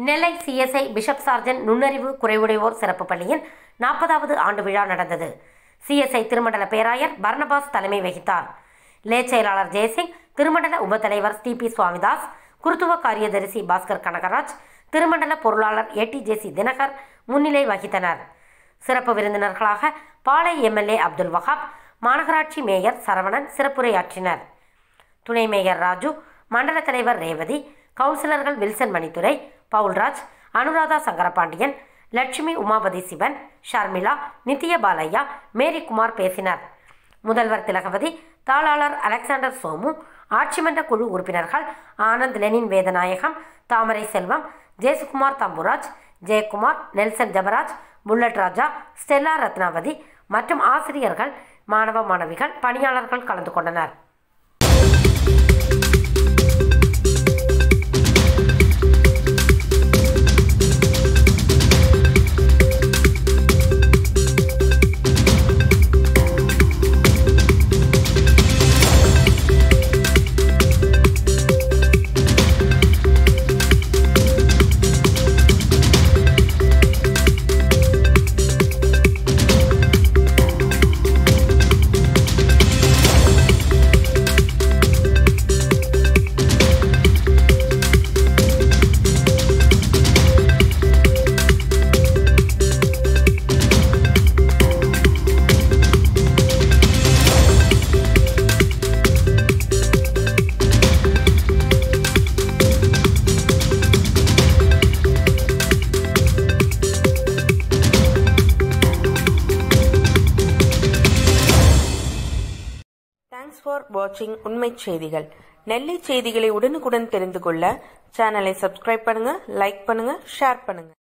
நெல்லை CSI bishop sergeant நுண்ணறிவு குறைவுடையோர் சிறப்பு பள்ளியின் நாற்பதாவது ஆண்டு விழா நடந்தது சிஎஸ்ஐ திருமண்டல பேராயர் பர்னபாஸ் தலைமை வகித்தார் லே செயலாளர் ஜெயசிங் திருமண்டல உபத்தலைவர் டிபி சுவாமிதாஸ் குருத்துவ காரியதரிசி பாஸ்கர் கனகராஜ் திருமண்டல பொருளாளர் ஏடிஜேசி தினகர் முன்னிலை வகித்தனர் சிறப்பு விருந்தினர்களாக பாளை எம்எல்ஏ அப்துல் வஹாப் மாநகராட்சி மேயர் சரவணன் சிறப்புரையாற்றினர் துணை மேயர் ராஜு மண்டல தலைவர் ரேவதி கவுன்சிலர்கள் வில்சன் மணித்துரை பவுல்ராஜ் அனுராதா சங்கரபாண்டியன் லட்சுமி உமாபதி சிவன் ஷர்மிளா நித்ய பாலையா மேரிகுமார் பேசினர் முதல்வர் திலகவதி தாளாளர் அலெக்சாண்டர் சோமு ஆட்சிமன்ற குழு உறுப்பினர்கள் Anand Lenin Vedanayagam Thamarai Selvam Jeyasukumar Thamburaj Jeyakumar Nelson Jebaraj bullet Raja Stella Rathnavathi மற்றும் ஆசிரியர்கள் மாணவ மாணவிகள் பணியாளர்கள் கலந்து கொண்டனர் தேங்க்ஸ் ஃபார் வாட்சிங் உண்மை செய்திகள் நெல்லை செய்திகளை உடனுக்குடன் தெரிந்து கொள்ள சேனலை சப்ஸ்கிரைப் பண்ணுங்க லைக் பண்ணுங்க ஷேர் பண்ணுங்க